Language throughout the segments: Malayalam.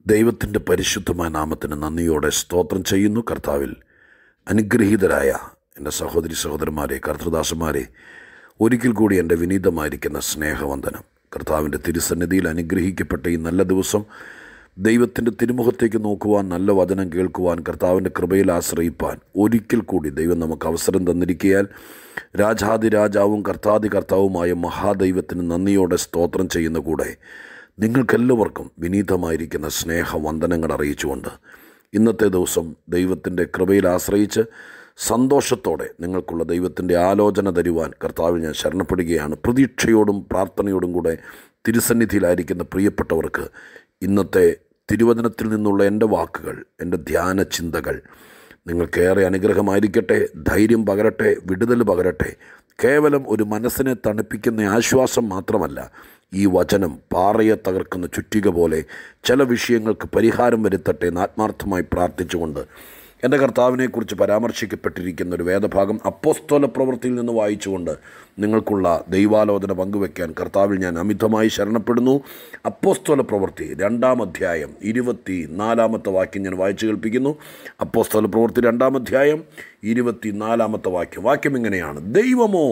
ദൈവത്തിൻ്റെ പരിശുദ്ധമായ നാമത്തിന് നന്ദിയോടെ സ്തോത്രം ചെയ്യുന്നു കർത്താവിൽ അനുഗ്രഹീതരായ എൻ്റെ സഹോദരി സഹോദരന്മാരെ കർത്തൃദാസന്മാരെ ഒരിക്കൽ കൂടി എൻ്റെ വിനീതമായിരിക്കുന്ന സ്നേഹവന്ദനം കർത്താവിൻ്റെ തിരുസന്നിധിയിൽ അനുഗ്രഹിക്കപ്പെട്ട ഈ നല്ല ദിവസം ദൈവത്തിൻ്റെ തിരുമുഖത്തേക്ക് നോക്കുവാൻ നല്ല വചനം കേൾക്കുവാൻ കർത്താവിൻ്റെ കൃപയിൽ ആശ്രയിപ്പാൻ ഒരിക്കൽ കൂടി ദൈവം നമുക്ക് അവസരം തന്നിരിക്കയാൽ രാജാതിരാജാവും കർത്താതി കർത്താവുമായ മഹാദൈവത്തിന് നന്ദിയോടെ സ്തോത്രം ചെയ്യുന്ന കൂടെ നിങ്ങൾക്കെല്ലാവർക്കും വിനീതമായിരിക്കുന്ന സ്നേഹവന്ദനങ്ങൾ അറിയിച്ചുകൊണ്ട് ഇന്നത്തെ ദിവസം ദൈവത്തിൻ്റെ കൃപയിൽ ആശ്രയിച്ച് സന്തോഷത്തോടെ നിങ്ങൾക്കുള്ള ദൈവത്തിൻ്റെ ആലോചന തരുവാൻ കർത്താവിൽ ഞാൻ ശരണപ്പെടുകയാണ് പ്രതീക്ഷയോടും പ്രാർത്ഥനയോടും കൂടെ തിരുസന്നിധിയിലായിരിക്കുന്ന പ്രിയപ്പെട്ടവർക്ക് ഇന്നത്തെ തിരുവചനത്തിൽ നിന്നുള്ള എൻ്റെ വാക്കുകൾ എൻ്റെ ധ്യാന ചിന്തകൾ നിങ്ങൾക്കേറെ അനുഗ്രഹമായിരിക്കട്ടെ ധൈര്യം പകരട്ടെ വിടുതൽ പകരട്ടെ കേവലം ഒരു മനസ്സിനെ തണുപ്പിക്കുന്ന ആശ്വാസം മാത്രമല്ല ഈ വചനം പാറയെ തകർക്കുന്ന ചുറ്റിക പോലെ ചില വിഷയങ്ങൾക്ക് പരിഹാരം വരുത്തട്ടെ എന്ന് ആത്മാർത്ഥമായി പ്രാർത്ഥിച്ചുകൊണ്ട് എൻ്റെ കർത്താവിനെക്കുറിച്ച് പരാമർശിക്കപ്പെട്ടിരിക്കുന്ന ഒരു വേദഭാഗം അപ്പോസ്തോല പ്രവൃത്തിയിൽ നിന്ന് വായിച്ചുകൊണ്ട് നിങ്ങൾക്കുള്ള ദൈവാലോചന പങ്കുവെക്കാൻ കർത്താവിൽ ഞാൻ അമിതമായി ശരണപ്പെടുന്നു അപ്പോസ്തോല പ്രവൃത്തി രണ്ടാം അധ്യായം ഇരുപത്തി നാലാമത്തെ വാക്യം ഞാൻ വായിച്ചു കേൾപ്പിക്കുന്നു അപ്പോസ്തോല പ്രവൃത്തി രണ്ടാം അധ്യായം ഇരുപത്തി നാലാമത്തെ വാക്യം വാക്യം ഇങ്ങനെയാണ് ദൈവമോ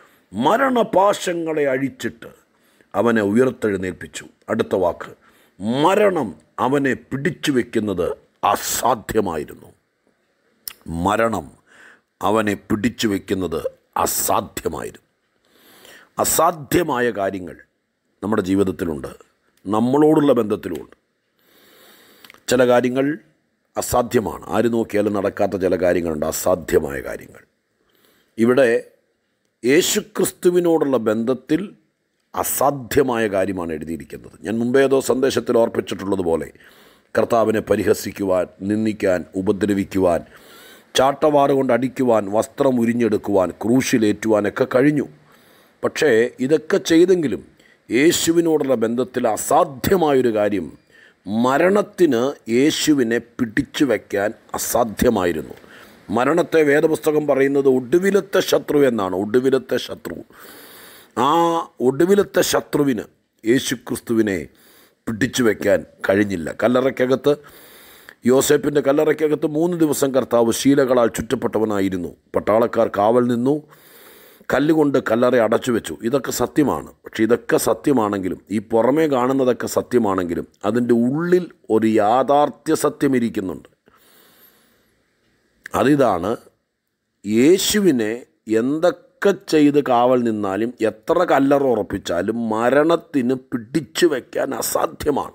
മരണപാശങ്ങളെ അഴിച്ചിട്ട് അവനെ ഉയർത്തെഴുന്നേൽപ്പിച്ചു അടുത്ത വാക്ക് മരണം അവനെ പിടിച്ചു വയ്ക്കുന്നത് അസാധ്യമായിരുന്നു മരണം അവനെ പിടിച്ചു വയ്ക്കുന്നത് അസാധ്യമായിരുന്നു അസാധ്യമായ കാര്യങ്ങൾ നമ്മുടെ ജീവിതത്തിലുണ്ട് നമ്മളോടുള്ള ബന്ധത്തിലുമുണ്ട് ചില കാര്യങ്ങൾ അസാധ്യമാണ് ആര് നോക്കിയാലും നടക്കാത്ത ചില കാര്യങ്ങളുണ്ട് അസാധ്യമായ കാര്യങ്ങൾ ഇവിടെ യേശുക്രിസ്തുവിനോടുള്ള ബന്ധത്തിൽ അസാധ്യമായ കാര്യമാണ് എഴുതിയിരിക്കുന്നത് ഞാൻ മുമ്പേ ഏതോ സന്ദേശത്തിൽ ഓർപ്പിച്ചിട്ടുള്ളതുപോലെ കർത്താവിനെ പരിഹസിക്കുവാൻ നിന്ദിക്കാൻ ഉപദ്രവിക്കുവാൻ ചാട്ടവാറ് കൊണ്ട് അടിക്കുവാൻ വസ്ത്രം ഉരിഞ്ഞെടുക്കുവാൻ ക്രൂശിലേറ്റുവാനൊക്കെ കഴിഞ്ഞു പക്ഷേ ഇതൊക്കെ ചെയ്തെങ്കിലും യേശുവിനോടുള്ള ബന്ധത്തിൽ അസാധ്യമായൊരു കാര്യം മരണത്തിന് യേശുവിനെ പിടിച്ചു വയ്ക്കാൻ അസാധ്യമായിരുന്നു മരണത്തെ വേദപുസ്തകം പറയുന്നത് ഒടുവിലത്തെ ശത്രു എന്നാണ് ഒടുവിലത്തെ ശത്രു ആ ഒടുവിലത്തെ ശത്രുവിന് യേശുക്രിസ്തുവിനെ പിടിച്ചു വയ്ക്കാൻ കഴിഞ്ഞില്ല കല്ലറയ്ക്കകത്ത് യോസേപ്പിൻ്റെ കല്ലറയ്ക്കകത്ത് മൂന്ന് ദിവസം കർത്താവ് ശീലകളാൽ ചുറ്റപ്പെട്ടവനായിരുന്നു പട്ടാളക്കാർ കാവൽ നിന്നു കല്ലുകൊണ്ട് കല്ലറ അടച്ചു വെച്ചു ഇതൊക്കെ സത്യമാണ് പക്ഷെ ഇതൊക്കെ സത്യമാണെങ്കിലും ഈ പുറമേ കാണുന്നതൊക്കെ സത്യമാണെങ്കിലും അതിൻ്റെ ഉള്ളിൽ ഒരു യാഥാർത്ഥ്യ സത്യം ഇരിക്കുന്നുണ്ട് അതിതാണ് യേശുവിനെ എന്തൊക്കെ ചെയ്ത് കാവൽ നിന്നാലും എത്ര കല്ലറ ഉറപ്പിച്ചാലും മരണത്തിന് പിടിച്ചു വയ്ക്കാൻ അസാധ്യമാണ്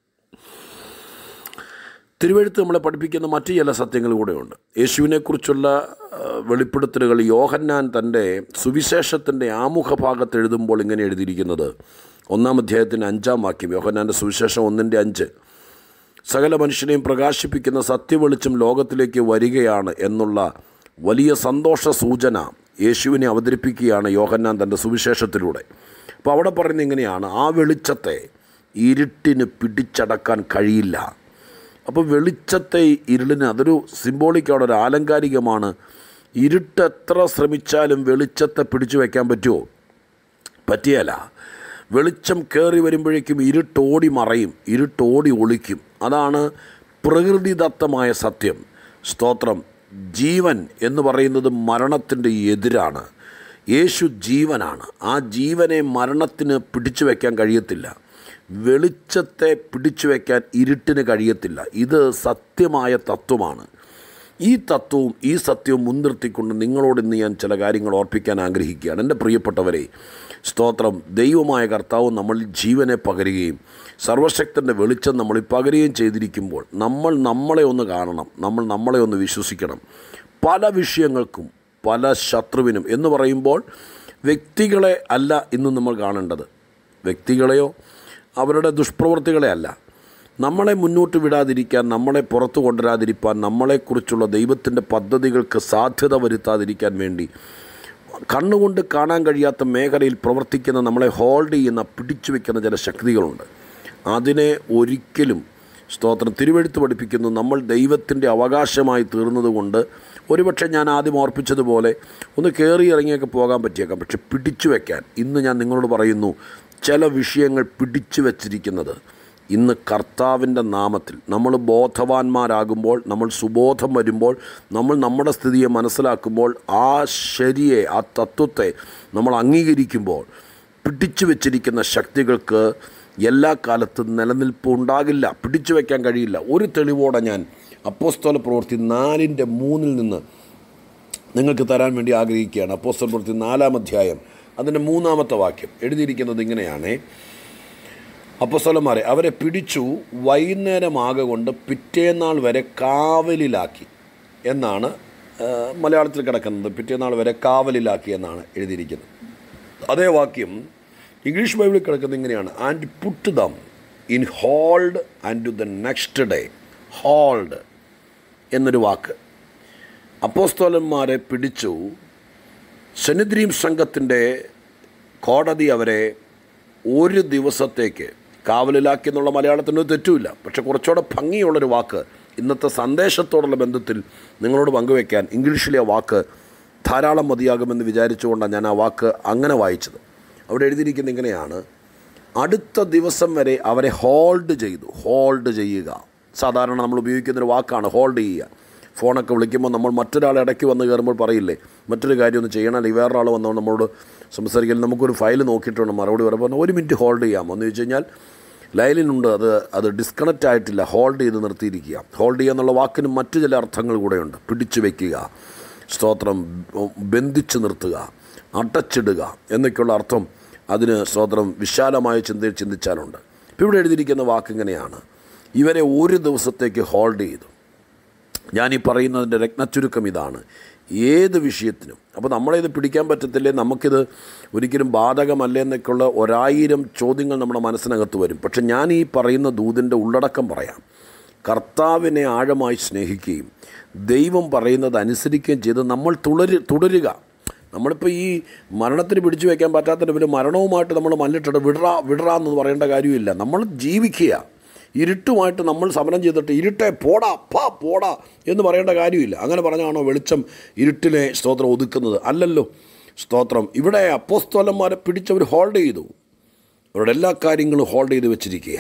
തിരുവഴുത്ത് നമ്മളെ പഠിപ്പിക്കുന്ന മറ്റു ചില സത്യങ്ങൾ കൂടെയുണ്ട് യേശുവിനെക്കുറിച്ചുള്ള വെളിപ്പെടുത്തലുകൾ യോഹന്നാൻ തൻ്റെ സുവിശേഷത്തിൻ്റെ ആമുഖ ഭാഗത്ത് എഴുതുമ്പോൾ ഇങ്ങനെ എഴുതിയിരിക്കുന്നത് ഒന്നാം അധ്യായത്തിൻ്റെ അഞ്ചാം വാക്യം യോഹന്നാൻ്റെ സുവിശേഷം ഒന്നിൻ്റെ അഞ്ച് സകല മനുഷ്യനെയും പ്രകാശിപ്പിക്കുന്ന സത്യവെളിച്ചം ലോകത്തിലേക്ക് വരികയാണ് എന്നുള്ള വലിയ സന്തോഷ സൂചന യേശുവിനെ അവതരിപ്പിക്കുകയാണ് യോഹന്നാൻ തൻ്റെ സുവിശേഷത്തിലൂടെ അപ്പോൾ അവിടെ പറയുന്നത് ഇങ്ങനെയാണ് ആ വെളിച്ചത്തെ ഇരുട്ടിന് പിടിച്ചടക്കാൻ കഴിയില്ല അപ്പോൾ വെളിച്ചത്തെ ഇരുളിന് അതൊരു സിംബോളിക്കാണ് ഒരു ആലങ്കാരികമാണ് ഇരുട്ട് എത്ര ശ്രമിച്ചാലും വെളിച്ചത്തെ പിടിച്ചു വയ്ക്കാൻ പറ്റുമോ പറ്റിയല്ല വെളിച്ചം കയറി വരുമ്പോഴേക്കും ഇരുട്ടോടി മറയും ഇരുട്ടോടി ഒളിക്കും അതാണ് പ്രകൃതിദത്തമായ സത്യം സ്തോത്രം ജീവൻ എന്ന് പറയുന്നത് മരണത്തിൻ്റെ എതിരാണ് യേശു ജീവനാണ് ആ ജീവനെ മരണത്തിന് പിടിച്ചു വയ്ക്കാൻ കഴിയത്തില്ല വെളിച്ചത്തെ പിടിച്ചു വയ്ക്കാൻ ഇരുട്ടിന് കഴിയത്തില്ല ഇത് സത്യമായ തത്വമാണ് ഈ തത്വവും ഈ സത്യവും മുൻനിർത്തിക്കൊണ്ട് നിങ്ങളോട് ഇന്ന് ഞാൻ ചില കാര്യങ്ങൾ ഓർപ്പിക്കാൻ ആഗ്രഹിക്കുകയാണ് എൻ്റെ പ്രിയപ്പെട്ടവരെ സ്തോത്രം ദൈവമായ കർത്താവ് നമ്മളിൽ ജീവനെ പകരുകയും സർവശക്തൻ്റെ വെളിച്ചം നമ്മളിൽ പകരുകയും ചെയ്തിരിക്കുമ്പോൾ നമ്മൾ നമ്മളെ ഒന്ന് കാണണം നമ്മൾ നമ്മളെ ഒന്ന് വിശ്വസിക്കണം പല വിഷയങ്ങൾക്കും പല ശത്രുവിനും എന്ന് പറയുമ്പോൾ വ്യക്തികളെ അല്ല ഇന്ന് നമ്മൾ കാണേണ്ടത് വ്യക്തികളെയോ അവരുടെ ദുഷ്പ്രവൃത്തികളെ അല്ല നമ്മളെ മുന്നോട്ട് വിടാതിരിക്കാൻ നമ്മളെ പുറത്തു കൊണ്ടുവരാതിരിക്കാൻ നമ്മളെക്കുറിച്ചുള്ള ദൈവത്തിൻ്റെ പദ്ധതികൾക്ക് സാധ്യത വരുത്താതിരിക്കാൻ വേണ്ടി കണ്ണുകൊണ്ട് കാണാൻ കഴിയാത്ത മേഖലയിൽ പ്രവർത്തിക്കുന്ന നമ്മളെ ഹോൾഡ് ചെയ്യുന്ന പിടിച്ചു വയ്ക്കുന്ന ചില ശക്തികളുണ്ട് അതിനെ ഒരിക്കലും സ്തോത്രം തിരുവെഴുത്ത് പഠിപ്പിക്കുന്നു നമ്മൾ ദൈവത്തിൻ്റെ അവകാശമായി തീർന്നതുകൊണ്ട് ഒരുപക്ഷെ ഞാൻ ആദ്യം ഓർപ്പിച്ചതുപോലെ ഒന്ന് കയറി ഇറങ്ങിയൊക്കെ പോകാൻ പറ്റിയേക്കാം പക്ഷെ പിടിച്ചു വയ്ക്കാൻ ഇന്ന് ഞാൻ നിങ്ങളോട് പറയുന്നു ചില വിഷയങ്ങൾ പിടിച്ചു വച്ചിരിക്കുന്നത് ഇന്ന് കർത്താവിൻ്റെ നാമത്തിൽ നമ്മൾ ബോധവാന്മാരാകുമ്പോൾ നമ്മൾ സുബോധം വരുമ്പോൾ നമ്മൾ നമ്മുടെ സ്ഥിതിയെ മനസ്സിലാക്കുമ്പോൾ ആ ശരിയെ ആ തത്വത്തെ നമ്മൾ അംഗീകരിക്കുമ്പോൾ പിടിച്ചു വച്ചിരിക്കുന്ന ശക്തികൾക്ക് എല്ലാ കാലത്തും നിലനിൽപ്പ് ഉണ്ടാകില്ല പിടിച്ചു വയ്ക്കാൻ കഴിയില്ല ഒരു തെളിവോടെ ഞാൻ അപ്പോസ്തോല പ്രവൃത്തി നാലിൻ്റെ മൂന്നിൽ നിന്ന് നിങ്ങൾക്ക് തരാൻ വേണ്ടി ആഗ്രഹിക്കുകയാണ് അപ്പോസ്തല പ്രവൃത്തി നാലാം അധ്യായം അതിൻ്റെ മൂന്നാമത്തെ വാക്യം എഴുതിയിരിക്കുന്നത് ഇങ്ങനെയാണ് അപ്പസ്വലന്മാരെ അവരെ പിടിച്ചു വൈകുന്നേരമാകൊണ്ട് പിറ്റേന്നാൾ വരെ കാവലിലാക്കി എന്നാണ് ആ, മലയാളത്തിൽ കിടക്കുന്നത് പിറ്റേന്നാൾ വരെ കാവലിലാക്കി എന്നാണ് എഴുതിയിരിക്കുന്നത് അതേ വാക്യം ഇംഗ്ലീഷ് ബൈബിളിൽ കിടക്കുന്നത് ഇങ്ങനെയാണ് and put them in hold and to the next day hold എന്നൊരു വാക്ക് അപ്പോസ്തോലന്മാരെ പിടിച്ചു സെനിദ്രീം സംഘത്തിൻ്റെ കോടതി അവരെ ഒരു ദിവസത്തേക്ക് കാവലിലാക്കി എന്നുള്ള മലയാളത്തിന് ഒരു തെറ്റുമില്ല പക്ഷെ കുറച്ചുകൂടെ ഭംഗിയുള്ളൊരു വാക്ക് ഇന്നത്തെ സന്ദേശത്തോടുള്ള ബന്ധത്തിൽ നിങ്ങളോട് പങ്കുവയ്ക്കാൻ ഇംഗ്ലീഷിലെ ആ വാക്ക് ധാരാളം മതിയാകുമെന്ന് വിചാരിച്ചുകൊണ്ടാണ് ഞാൻ ആ വാക്ക് അങ്ങനെ വായിച്ചത് അവിടെ എഴുതിയിരിക്കുന്നത് ഇങ്ങനെയാണ് അടുത്ത ദിവസം വരെ അവരെ ഹോൾഡ് ചെയ്തു ഹോൾഡ് ചെയ്യുക സാധാരണ നമ്മൾ ഉപയോഗിക്കുന്നൊരു വാക്കാണ് ഹോൾഡ് ചെയ്യുക ഫോണൊക്കെ വിളിക്കുമ്പോൾ നമ്മൾ മറ്റൊരാൾ ഇടയ്ക്ക് വന്ന് കയറുമ്പോൾ പറയില്ലേ മറ്റൊരു കാര്യം ഒന്ന് ചെയ്യണം അല്ലെങ്കിൽ വേറൊരാൾ വന്നോണ്ട് നമ്മളോട് സംസാരിക്കൽ നമുക്കൊരു ഫയൽ നോക്കിയിട്ടുണ്ട് മറുപടി പറയുമ്പോൾ ഒരു മിനിറ്റ് ഹോൾഡ് ചെയ്യാമോ എന്ന് ചോദിച്ചു കഴിഞ്ഞാൽ ലൈനിലുണ്ട് അത് അത് ഡിസ്കണക്റ്റ് ആയിട്ടില്ല ഹോൾഡ് ചെയ്ത് നിർത്തിയിരിക്കുക ഹോൾഡ് ചെയ്യുക എന്നുള്ള വാക്കിന് മറ്റു ചില അർത്ഥങ്ങൾ കൂടെയുണ്ട് പിടിച്ചു വയ്ക്കുക സ്തോത്രം ബന്ധിച്ച് നിർത്തുക അടച്ചിടുക എന്നൊക്കെയുള്ള അർത്ഥം അതിന് സ്തോത്രം വിശാലമായ ചിന്തയിൽ ചിന്തിച്ചാലുണ്ട് ഇപ്പോൾ ഇവിടെ എഴുതിയിരിക്കുന്ന വാക്ക് ഇങ്ങനെയാണ് ഇവരെ ഒരു ദിവസത്തേക്ക് ഹോൾഡ് ചെയ്തു ഞാൻ ഈ പറയുന്നതിൻ്റെ രത്നച്ചുരുക്കം ഇതാണ് ഏത് വിഷയത്തിനും അപ്പോൾ നമ്മളെ ഇത് പിടിക്കാൻ പറ്റത്തില്ലേ നമുക്കിത് ഒരിക്കലും ബാധകമല്ലേ എന്നൊക്കെയുള്ള ഒരായിരം ചോദ്യങ്ങൾ നമ്മുടെ മനസ്സിനകത്ത് വരും പക്ഷെ ഞാൻ ഈ പറയുന്ന ദൂതിൻ്റെ ഉള്ളടക്കം പറയാം കർത്താവിനെ ആഴമായി സ്നേഹിക്കുകയും ദൈവം പറയുന്നത് അനുസരിക്കുകയും ചെയ്ത് നമ്മൾ തുടരു തുടരുക നമ്മളിപ്പോൾ ഈ മരണത്തിന് പിടിച്ചു വയ്ക്കാൻ പറ്റാത്തതിന് പിന്നെ മരണവുമായിട്ട് നമ്മൾ മല്ലിട്ടിട്ട് വിടറ വിടറ എന്ന് പറയേണ്ട കാര്യമില്ല നമ്മൾ ജീവിക്കുക ഇരുട്ടുമായിട്ട് നമ്മൾ സമരം ചെയ്തിട്ട് ഇരുട്ടെ പോടാ പാ പോടാ എന്ന് പറയേണ്ട കാര്യമില്ല അങ്ങനെ പറഞ്ഞാണോ വെളിച്ചം ഇരുട്ടിനെ സ്തോത്രം ഒതുക്കുന്നത് അല്ലല്ലോ സ്തോത്രം ഇവിടെ അപ്പോസ്തോലന്മാരെ പിടിച്ചവർ ഹോൾഡ് ചെയ്തു അവരുടെ എല്ലാ കാര്യങ്ങളും ഹോൾഡ് ചെയ്ത് വെച്ചിരിക്കുക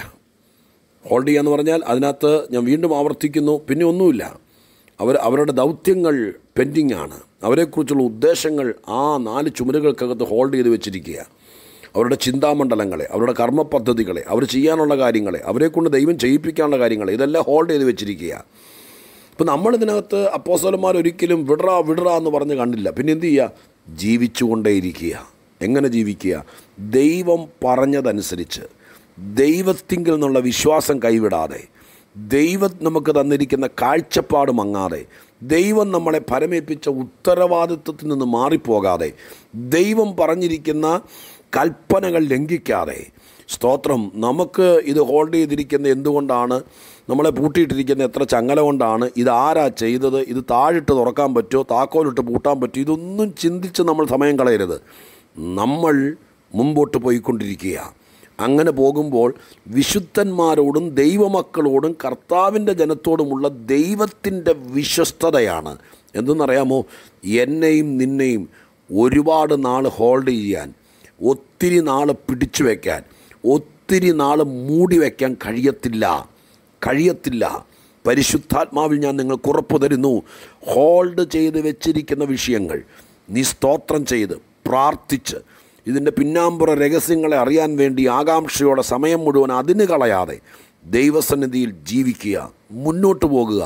ഹോൾഡ് ചെയ്യുക എന്ന് പറഞ്ഞാൽ അതിനകത്ത് ഞാൻ വീണ്ടും ആവർത്തിക്കുന്നു പിന്നെ ഒന്നുമില്ല അവർ അവരുടെ ദൗത്യങ്ങൾ പെൻഡിങ് ആണ് അവരെക്കുറിച്ചുള്ള ഉദ്ദേശങ്ങൾ ആ നാല് ചുമരുകൾക്കകത്ത് ഹോൾഡ് ചെയ്ത് വെച്ചിരിക്കുക അവരുടെ ചിന്താമണ്ഡലങ്ങളെ അവരുടെ കർമ്മ പദ്ധതികളെ അവർ ചെയ്യാനുള്ള കാര്യങ്ങളെ അവരെക്കൊണ്ട് ദൈവം ചെയ്യിപ്പിക്കാനുള്ള കാര്യങ്ങളെ ഇതെല്ലാം ഹോൾഡ് ചെയ്ത് വെച്ചിരിക്കുക ഇപ്പം നമ്മളിതിനകത്ത് അപ്പോസോലന്മാർ ഒരിക്കലും വിടറ വിടറ എന്ന് പറഞ്ഞ് കണ്ടില്ല പിന്നെ എന്ത് ചെയ്യുക ജീവിച്ചുകൊണ്ടേയിരിക്കുക എങ്ങനെ ജീവിക്കുക ദൈവം പറഞ്ഞതനുസരിച്ച് ദൈവത്തിങ്കിൽ നിന്നുള്ള വിശ്വാസം കൈവിടാതെ ദൈവം നമുക്ക് തന്നിരിക്കുന്ന കാഴ്ചപ്പാട് മങ്ങാതെ ദൈവം നമ്മളെ പരമേൽപ്പിച്ച ഉത്തരവാദിത്വത്തിൽ നിന്ന് മാറിപ്പോകാതെ ദൈവം പറഞ്ഞിരിക്കുന്ന കൽപ്പനകൾ ലംഘിക്കാതെ സ്തോത്രം നമുക്ക് ഇത് ഹോൾഡ് ചെയ്തിരിക്കുന്ന എന്തുകൊണ്ടാണ് നമ്മളെ പൂട്ടിയിട്ടിരിക്കുന്ന എത്ര ചങ്ങല കൊണ്ടാണ് ഇത് ആരാ ചെയ്തത് ഇത് താഴിട്ട് തുറക്കാൻ പറ്റുമോ താക്കോലിട്ട് പൂട്ടാൻ പറ്റുമോ ഇതൊന്നും ചിന്തിച്ച് നമ്മൾ സമയം കളയരുത് നമ്മൾ മുമ്പോട്ട് പോയിക്കൊണ്ടിരിക്കുക അങ്ങനെ പോകുമ്പോൾ വിശുദ്ധന്മാരോടും ദൈവമക്കളോടും കർത്താവിൻ്റെ ജനത്തോടുമുള്ള ദൈവത്തിൻ്റെ വിശ്വസ്തതയാണ് എന്തെന്നറിയാമോ എന്നെയും നിന്നെയും ഒരുപാട് നാൾ ഹോൾഡ് ചെയ്യാൻ ഒത്തിരി നാൾ പിടിച്ചു വയ്ക്കാൻ ഒത്തിരി നാൾ മൂടി വയ്ക്കാൻ കഴിയത്തില്ല കഴിയത്തില്ല പരിശുദ്ധാത്മാവിൽ ഞാൻ നിങ്ങൾക്ക് ഉറപ്പ് തരുന്നു ഹോൾഡ് ചെയ്ത് വെച്ചിരിക്കുന്ന വിഷയങ്ങൾ നീ സ്തോത്രം ചെയ്ത് പ്രാർത്ഥിച്ച് ഇതിൻ്റെ പിന്നാമ്പുറ രഹസ്യങ്ങളെ അറിയാൻ വേണ്ടി ആകാംക്ഷയോടെ സമയം മുഴുവൻ അതിന് കളയാതെ ദൈവസന്നിധിയിൽ ജീവിക്കുക മുന്നോട്ട് പോകുക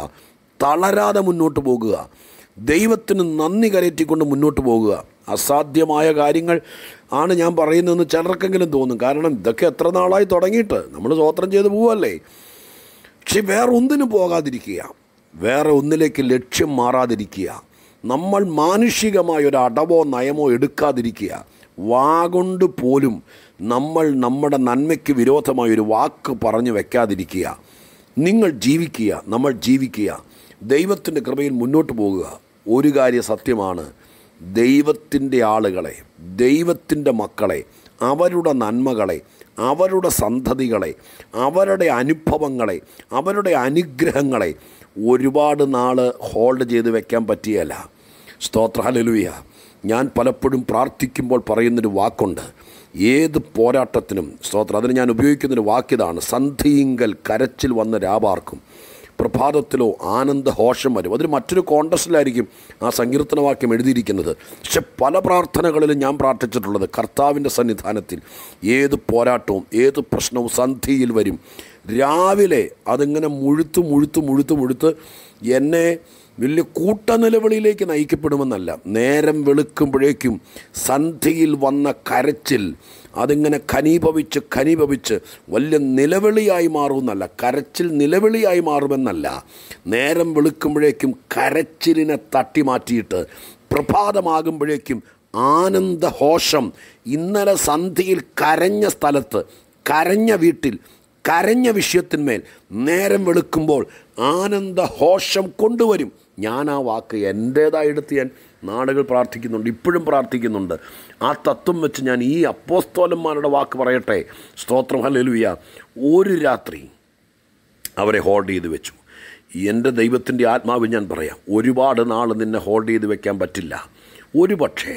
തളരാതെ മുന്നോട്ട് പോകുക ദൈവത്തിന് നന്ദി കരയറ്റിക്കൊണ്ട് മുന്നോട്ട് പോകുക അസാധ്യമായ കാര്യങ്ങൾ ആണ് ഞാൻ പറയുന്നതെന്ന് ചിലർക്കെങ്കിലും തോന്നും കാരണം ഇതൊക്കെ എത്ര നാളായി തുടങ്ങിയിട്ട് നമ്മൾ സ്വോത്രം ചെയ്ത് പോവല്ലേ പക്ഷെ വേറെ ഒന്നിനും പോകാതിരിക്കുക വേറെ ഒന്നിലേക്ക് ലക്ഷ്യം മാറാതിരിക്കുക നമ്മൾ മാനുഷികമായ ഒരു അടവോ നയമോ എടുക്കാതിരിക്കുക വാഗൊണ്ട് പോലും നമ്മൾ നമ്മുടെ നന്മയ്ക്ക് വിരോധമായ ഒരു വാക്ക് പറഞ്ഞു വെക്കാതിരിക്കുക നിങ്ങൾ ജീവിക്കുക നമ്മൾ ജീവിക്കുക ദൈവത്തിൻ്റെ കൃപയിൽ മുന്നോട്ട് പോകുക ഒരു കാര്യം സത്യമാണ് ദൈവത്തിൻ്റെ ആളുകളെ ദൈവത്തിൻ്റെ മക്കളെ അവരുടെ നന്മകളെ അവരുടെ സന്തതികളെ അവരുടെ അനുഭവങ്ങളെ അവരുടെ അനുഗ്രഹങ്ങളെ ഒരുപാട് നാൾ ഹോൾഡ് ചെയ്ത് വെക്കാൻ പറ്റിയല്ല സ്തോത്ര ഹലലുയ ഞാൻ പലപ്പോഴും പ്രാർത്ഥിക്കുമ്പോൾ പറയുന്നൊരു വാക്കുണ്ട് ഏത് പോരാട്ടത്തിനും സ്തോത്രം അതിന് ഞാൻ ഉപയോഗിക്കുന്നൊരു വാക്യതാണ് സന്ധിയിങ്കൽ കരച്ചിൽ വന്ന രാപാർക്കും പ്രഭാതത്തിലോ ആനന്ദഘോഷം വരും അതിന് മറ്റൊരു കോണ്ടസ്റ്റിലായിരിക്കും ആ സങ്കീർത്തന വാക്യം എഴുതിയിരിക്കുന്നത് പക്ഷെ പല പ്രാർത്ഥനകളിലും ഞാൻ പ്രാർത്ഥിച്ചിട്ടുള്ളത് കർത്താവിൻ്റെ സന്നിധാനത്തിൽ ഏത് പോരാട്ടവും ഏത് പ്രശ്നവും സന്ധിയിൽ വരും രാവിലെ അതിങ്ങനെ മുഴുത്ത് മുഴുത്ത് മുഴുത്ത് മുഴുത്ത് എന്നെ വലിയ കൂട്ടനിലവിളിയിലേക്ക് നയിക്കപ്പെടുമെന്നല്ല നേരം വെളുക്കുമ്പോഴേക്കും സന്ധിയിൽ വന്ന കരച്ചിൽ അതിങ്ങനെ ഖനീഭവിച്ച് ഖനീഭവിച്ച് വലിയ നിലവിളിയായി മാറുമെന്നല്ല കരച്ചിൽ നിലവിളിയായി മാറുമെന്നല്ല നേരം വെളുക്കുമ്പോഴേക്കും കരച്ചിലിനെ തട്ടി മാറ്റിയിട്ട് പ്രഭാതമാകുമ്പോഴേക്കും ആനന്ദഘോഷം ഇന്നലെ സന്ധിയിൽ കരഞ്ഞ സ്ഥലത്ത് കരഞ്ഞ വീട്ടിൽ കരഞ്ഞ വിഷയത്തിന്മേൽ നേരം വെളുക്കുമ്പോൾ ആനന്ദഘോഷം കൊണ്ടുവരും ഞാൻ ആ വാക്ക് എൻ്റേതായെടുത്ത് ഞാൻ നാടുകൾ പ്രാർത്ഥിക്കുന്നുണ്ട് ഇപ്പോഴും പ്രാർത്ഥിക്കുന്നുണ്ട് ആ തത്വം വെച്ച് ഞാൻ ഈ അപ്പോസ്തോലന്മാരുടെ വാക്ക് പറയട്ടെ സ്തോത്രം ഹല്ലേലൂയ ഒരു രാത്രി അവരെ ഹോൾഡ് ചെയ്ത് വെച്ചു എൻ്റെ ദൈവത്തിൻ്റെ ആത്മാവ് ഞാൻ പറയാം ഒരുപാട് നാൾ നിന്നെ ഹോൾഡ് ചെയ്ത് വെക്കാൻ പറ്റില്ല ഒരു പക്ഷേ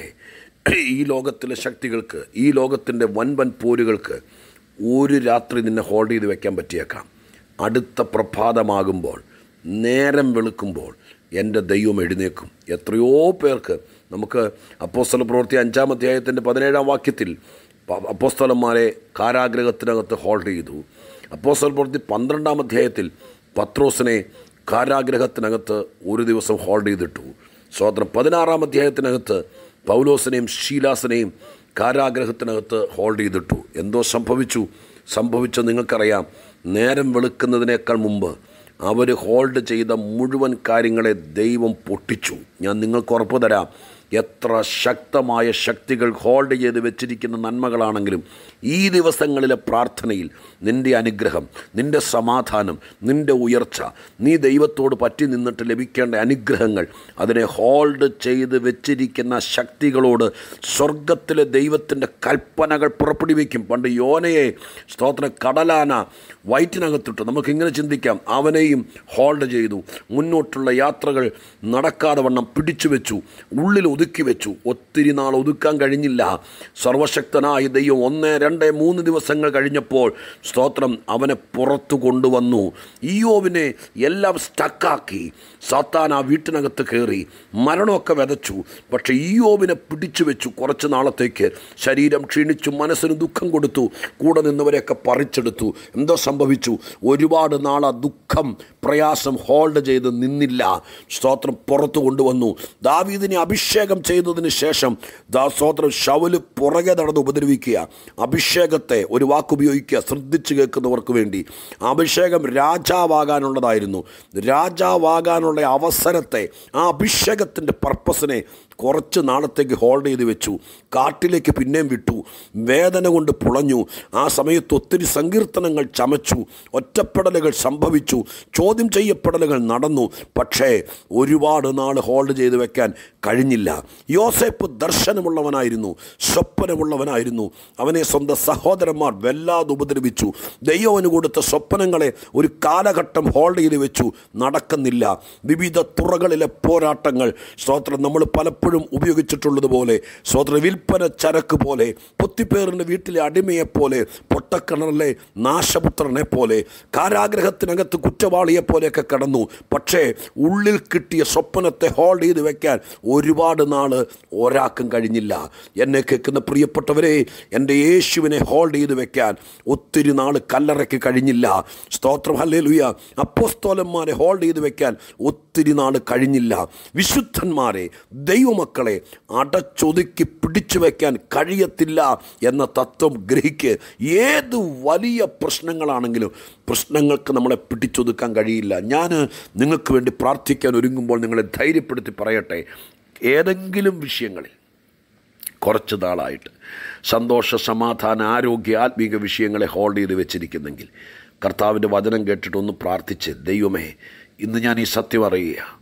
ഈ ലോകത്തിലെ ശക്തികൾക്ക് ഈ ലോകത്തിൻ്റെ വൻവൻ പോരുകൾക്ക് ഒരു രാത്രി നിന്നെ ഹോൾഡ് ചെയ്ത് വെക്കാൻ പറ്റിയേക്കാം അടുത്ത പ്രഭാതമാകുമ്പോൾ നേരം വെളുക്കുമ്പോൾ എൻ്റെ ദൈവം എഴുന്നേക്കും എത്രയോ പേർക്ക് നമുക്ക് അപ്പോസ്തല പ്രവൃത്തി അഞ്ചാം അധ്യായത്തിൻ്റെ പതിനേഴാം വാക്യത്തിൽ പ- അപ്പോസ്തലന്മാരെ കാരാഗ്രഹത്തിനകത്ത് ഹോൾഡ് ചെയ്തു അപ്പോസ്തല പ്രവൃത്തി പന്ത്രണ്ടാം അധ്യായത്തിൽ പത്രോസിനെ കാരാഗ്രഹത്തിനകത്ത് ഒരു ദിവസം ഹോൾഡ് ചെയ്തിട്ടു സ്വോത്രം പതിനാറാം അധ്യായത്തിനകത്ത് പൗലോസിനെയും ഷീലാസിനെയും കാരാഗ്രഹത്തിനകത്ത് ഹോൾഡ് ചെയ്തിട്ടു എന്തോ സംഭവിച്ചു സംഭവിച്ച നിങ്ങൾക്കറിയാം നേരം വെളുക്കുന്നതിനേക്കാൾ മുമ്പ് അവർ ഹോൾഡ് ചെയ്ത മുഴുവൻ കാര്യങ്ങളെ ദൈവം പൊട്ടിച്ചു ഞാൻ നിങ്ങൾക്ക് ഉറപ്പ് തരാം എത്ര ശക്തമായ ശക്തികൾ ഹോൾഡ് ചെയ്ത് വെച്ചിരിക്കുന്ന നന്മകളാണെങ്കിലും ഈ ദിവസങ്ങളിലെ പ്രാർത്ഥനയിൽ നിൻ്റെ അനുഗ്രഹം നിൻ്റെ സമാധാനം നിൻ്റെ ഉയർച്ച നീ ദൈവത്തോട് പറ്റി നിന്നിട്ട് ലഭിക്കേണ്ട അനുഗ്രഹങ്ങൾ അതിനെ ഹോൾഡ് ചെയ്ത് വെച്ചിരിക്കുന്ന ശക്തികളോട് സ്വർഗത്തിലെ ദൈവത്തിൻ്റെ കൽപ്പനകൾ പുറപ്പെടുവിക്കും പണ്ട് യോനയെ സ്തോത്ര കടലാന വയറ്റിനകത്തിട്ട് നമുക്കിങ്ങനെ ചിന്തിക്കാം അവനെയും ഹോൾഡ് ചെയ്തു മുന്നോട്ടുള്ള യാത്രകൾ നടക്കാതെ വണ്ണം പിടിച്ചു വെച്ചു ഉള്ളിൽ ഒതുക്കി വെച്ചു ഒത്തിരി നാൾ ഒതുക്കാൻ കഴിഞ്ഞില്ല സർവശക്തനായ ദൈവം ഒന്ന് രണ്ട് മൂന്ന് ദിവസങ്ങൾ കഴിഞ്ഞപ്പോൾ സ്തോത്രം അവനെ പുറത്തു കൊണ്ടുവന്നു ഈയോവിനെ എല്ലാം സ്റ്റക്കാക്കി സാത്താൻ ആ വീട്ടിനകത്ത് കയറി മരണമൊക്കെ വിതച്ചു പക്ഷേ ഈയോവിനെ പിടിച്ചു വെച്ചു കുറച്ച് നാളത്തേക്ക് ശരീരം ക്ഷീണിച്ചു മനസ്സിന് ദുഃഖം കൊടുത്തു കൂടെ നിന്നവരെയൊക്കെ പറിച്ചെടുത്തു എന്തോ സംഭവിച്ചു ഒരുപാട് നാൾ ആ ദുഃഖം പ്രയാസം ഹോൾഡ് ചെയ്ത് നിന്നില്ല സ്തോത്രം പുറത്തു കൊണ്ടുവന്നു ദാവീദിനെ അഭിഷേകം ചെയ്തതിന് ശേഷം ദാ സ്തോത്രം ഷവല് പുറകെ നടന്ന് ഉപദ്രവിക്കുക അഭിഷേകത്തെ ഒരു വാക്കുപയോഗിക്കുക ശ്രദ്ധിച്ചു കേൾക്കുന്നവർക്ക് വേണ്ടി അഭിഷേകം രാജാവാകാനുള്ളതായിരുന്നു രാജാവാകാനുള്ള അവസരത്തെ ആ അഭിഷേകത്തിൻ്റെ പർപ്പസിനെ കുറച്ച് നാളത്തേക്ക് ഹോൾഡ് ചെയ്ത് വെച്ചു കാട്ടിലേക്ക് പിന്നെയും വിട്ടു വേദന കൊണ്ട് പുളഞ്ഞു ആ സമയത്ത് ഒത്തിരി സങ്കീർത്തനങ്ങൾ ചമച്ചു ഒറ്റപ്പെടലുകൾ സംഭവിച്ചു ചോദ്യം ചെയ്യപ്പെടലുകൾ നടന്നു പക്ഷേ ഒരുപാട് നാൾ ഹോൾഡ് ചെയ്ത് വെക്കാൻ കഴിഞ്ഞില്ല യോസേപ്പ് ദർശനമുള്ളവനായിരുന്നു സ്വപ്നമുള്ളവനായിരുന്നു അവനെ സ്വന്തം സഹോദരന്മാർ വല്ലാതെ ഉപദ്രവിച്ചു ദൈവവന് കൊടുത്ത സ്വപ്നങ്ങളെ ഒരു കാലഘട്ടം ഹോൾഡ് ചെയ്ത് വെച്ചു നടക്കുന്നില്ല വിവിധ തുറകളിലെ പോരാട്ടങ്ങൾ സ്തോത്രം നമ്മൾ പലപ്പോഴും ഉപയോഗിച്ചിട്ടുള്ളതുപോലെ സ്തോത്ര വിൽപ്പന ചരക്ക് പോലെ പൊത്തിപ്പേറിൻ്റെ വീട്ടിലെ അടിമയെപ്പോലെ പൊട്ടക്കിണറിലെ നാശപുത്രനെ പോലെ കാരാഗ്രഹത്തിനകത്ത് കുറ്റവാളിയെ പോലെയൊക്കെ കടന്നു പക്ഷേ ഉള്ളിൽ കിട്ടിയ സ്വപ്നത്തെ ഹോൾഡ് ചെയ്ത് വെക്കാൻ ഒരുപാട് നാൾ ഒരാൾക്കും കഴിഞ്ഞില്ല എന്നെ കേൾക്കുന്ന പ്രിയപ്പെട്ടവരെ എൻ്റെ യേശുവിനെ ഹോൾഡ് ചെയ്ത് വെക്കാൻ ഒത്തിരി നാൾ കല്ലറയ്ക്ക് കഴിഞ്ഞില്ല സ്തോത്രം ഹല്ലേലൂയ അപ്പോസ്തോലന്മാരെ ഹോൾഡ് ചെയ്ത് വെക്കാൻ ഒത്തിരി നാൾ കഴിഞ്ഞില്ല വിശുദ്ധന്മാരെ ദൈവമക്കളെ അടച്ചൊതുക്കി പിടിച്ചു വെക്കാൻ കഴിയത്തില്ല എന്ന തത്വം ഗ്രഹിക്ക് ഏത് വലിയ പ്രശ്നങ്ങളാണെങ്കിലും പ്രശ്നങ്ങൾക്ക് നമ്മളെ പിടിച്ചൊതുക്കാൻ കഴിയില്ല ഞാൻ നിങ്ങൾക്ക് വേണ്ടി പ്രാർത്ഥിക്കാൻ ഒരുങ്ങുമ്പോൾ നിങ്ങളെ ധൈര്യപ്പെടുത്തി പറയട്ടെ ഏതെങ്കിലും വിഷയങ്ങളിൽ കുറച്ച് നാളായിട്ട് സന്തോഷ സമാധാന ആരോഗ്യ ആത്മീക വിഷയങ്ങളെ ഹോൾഡ് ചെയ്ത് വെച്ചിരിക്കുന്നെങ്കിൽ കർത്താവിൻ്റെ വചനം കേട്ടിട്ടൊന്ന് പ്രാർത്ഥിച്ച് ദൈവമേ ഇന്ന് ഞാൻ ഈ സത്യം അറിയുക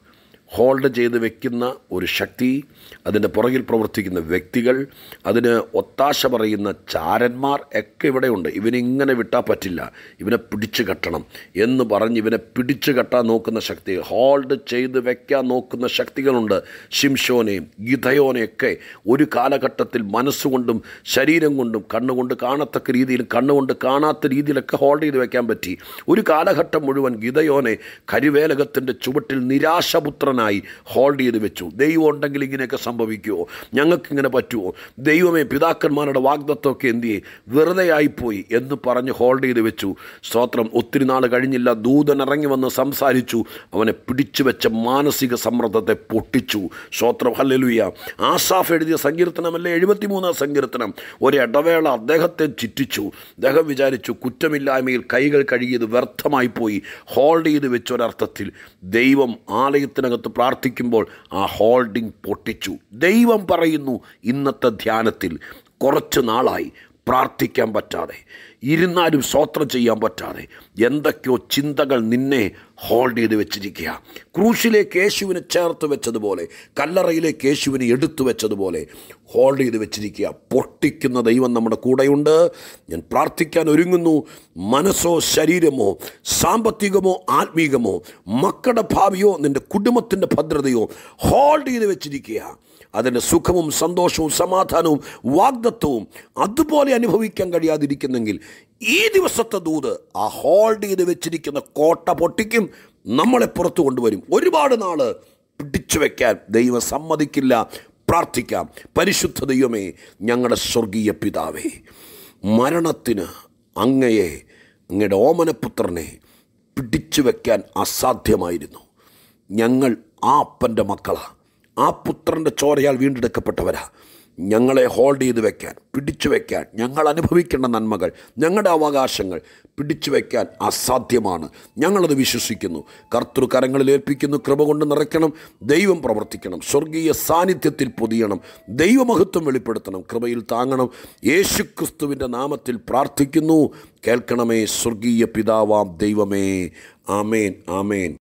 ഹോൾഡ് ചെയ്ത് വെക്കുന്ന ഒരു ശക്തി അതിൻ്റെ പുറകിൽ പ്രവർത്തിക്കുന്ന വ്യക്തികൾ അതിന് ഒത്താശ പറയുന്ന ചാരന്മാർ ഒക്കെ ഇവിടെയുണ്ട് ഇവനിങ്ങനെ വിട്ടാൽ പറ്റില്ല ഇവനെ പിടിച്ചു കെട്ടണം എന്ന് പറഞ്ഞ് ഇവനെ പിടിച്ചു കെട്ടാൻ നോക്കുന്ന ശക്തി ഹോൾഡ് ചെയ്ത് വെക്കാൻ നോക്കുന്ന ശക്തികളുണ്ട് ഷിംഷോനെയും ഗിതയോനെയൊക്കെ ഒരു കാലഘട്ടത്തിൽ മനസ്സുകൊണ്ടും ശരീരം കൊണ്ടും കണ്ണുകൊണ്ട് കാണത്തക്ക രീതിയിൽ കണ്ണുകൊണ്ട് കാണാത്ത രീതിയിലൊക്കെ ഹോൾഡ് ചെയ്ത് വെക്കാൻ പറ്റി ഒരു കാലഘട്ടം മുഴുവൻ ഗിതയോനെ കരിവേലകത്തിൻ്റെ ചുവട്ടിൽ നിരാശപുത്രനായി ഹോൾഡ് ചെയ്ത് വെച്ചു ദൈവം ഉണ്ടെങ്കിൽ ഇങ്ങനെയൊക്കെ സംഭവിക്കുമോ ഞങ്ങൾക്കിങ്ങനെ പറ്റുമോ ദൈവമേ പിതാക്കന്മാരുടെ വാഗ്ദത്വമൊക്കെ എന്ത് ചെയ്യും വെറുതെ ആയിപ്പോയി എന്ന് പറഞ്ഞ് ഹോൾഡ് ചെയ്ത് വെച്ചു സ്തോത്രം ഒത്തിരി നാൾ കഴിഞ്ഞില്ല ദൂതൻ ഇറങ്ങി വന്ന് സംസാരിച്ചു അവനെ പിടിച്ചു വെച്ച മാനസിക സമ്മർദ്ദത്തെ പൊട്ടിച്ചു സ്തോത്രം ഹല്ലേലൂയ ആസാഫ് എഴുതിയ സങ്കീർത്തനമല്ലേ എഴുപത്തിമൂന്നാം സങ്കീർത്തനം ഒരു ഇടവേള അദ്ദേഹത്തെ ചുറ്റിച്ചു അദ്ദേഹം വിചാരിച്ചു കുറ്റമില്ലായ്മയിൽ കൈകൾ കഴുകിയത് വ്യർത്ഥമായി പോയി ഹോൾഡ് ചെയ്ത് വെച്ച ഒരർത്ഥത്തിൽ ദൈവം ആലയത്തിനകത്ത് പ്രാർത്ഥിക്കുമ്പോൾ ആ ഹോൾഡിംഗ് പൊട്ടിച്ചു ദൈവം പറയുന്നു ഇന്നത്തെ ധ്യാനത്തിൽ കുറച്ച് നാളായി പ്രാർത്ഥിക്കാൻ പറ്റാതെ ഇരുന്നാലും സ്വോത്രം ചെയ്യാൻ പറ്റാതെ എന്തൊക്കെയോ ചിന്തകൾ നിന്നെ ഹോൾഡ് ചെയ്ത് വെച്ചിരിക്കുക ക്രൂശിലേക്ക് യേശുവിനെ ചേർത്ത് വെച്ചതുപോലെ കല്ലറയിലേക്ക് യേശുവിനെ എടുത്തു വെച്ചതുപോലെ ഹോൾഡ് ചെയ്ത് വെച്ചിരിക്കുക പൊട്ടിക്കുന്ന ദൈവം നമ്മുടെ കൂടെയുണ്ട് ഞാൻ പ്രാർത്ഥിക്കാൻ ഒരുങ്ങുന്നു മനസ്സോ ശരീരമോ സാമ്പത്തികമോ ആത്മീകമോ മക്കളുടെ ഭാവിയോ നിൻ്റെ കുടുംബത്തിൻ്റെ ഭദ്രതയോ ഹോൾഡ് ചെയ്ത് വെച്ചിരിക്കുക അതിൻ്റെ സുഖവും സന്തോഷവും സമാധാനവും വാഗ്ദത്വവും അതുപോലെ അനുഭവിക്കാൻ കഴിയാതിരിക്കുന്നെങ്കിൽ ഈ ദിവസത്തെ ദൂത് ആ ഹോൾഡ് ചെയ്ത് വെച്ചിരിക്കുന്ന കോട്ട പൊട്ടിക്കും നമ്മളെ പുറത്തു കൊണ്ടുവരും ഒരുപാട് നാൾ പിടിച്ചു വയ്ക്കാൻ ദൈവം സമ്മതിക്കില്ല പ്രാർത്ഥിക്കാം പരിശുദ്ധ ദൈവമേ ഞങ്ങളുടെ സ്വർഗീയ പിതാവേ മരണത്തിന് അങ്ങയെ അങ്ങയുടെ ഓമനപുത്രനെ പിടിച്ചു വയ്ക്കാൻ അസാധ്യമായിരുന്നു ഞങ്ങൾ ആ അപ്പൻ്റെ മക്കളാണ് ആ പുത്രൻ്റെ ചോരയാൽ വീണ്ടെടുക്കപ്പെട്ടവരാ ഞങ്ങളെ ഹോൾഡ് ചെയ്ത് വെക്കാൻ പിടിച്ചു വെക്കാൻ ഞങ്ങൾ അനുഭവിക്കേണ്ട നന്മകൾ ഞങ്ങളുടെ അവകാശങ്ങൾ പിടിച്ചു വെക്കാൻ അസാധ്യമാണ് ഞങ്ങളത് വിശ്വസിക്കുന്നു കർത്തൃ കരങ്ങളിൽ ഏൽപ്പിക്കുന്നു കൃപ കൊണ്ട് നിറയ്ക്കണം ദൈവം പ്രവർത്തിക്കണം സ്വർഗീയ സാന്നിധ്യത്തിൽ പൊതിയണം ദൈവമഹത്വം വെളിപ്പെടുത്തണം കൃപയിൽ താങ്ങണം യേശു ക്രിസ്തുവിൻ്റെ നാമത്തിൽ പ്രാർത്ഥിക്കുന്നു കേൾക്കണമേ സ്വർഗീയ പിതാവാം ദൈവമേ ആമേൻ ആമേൻ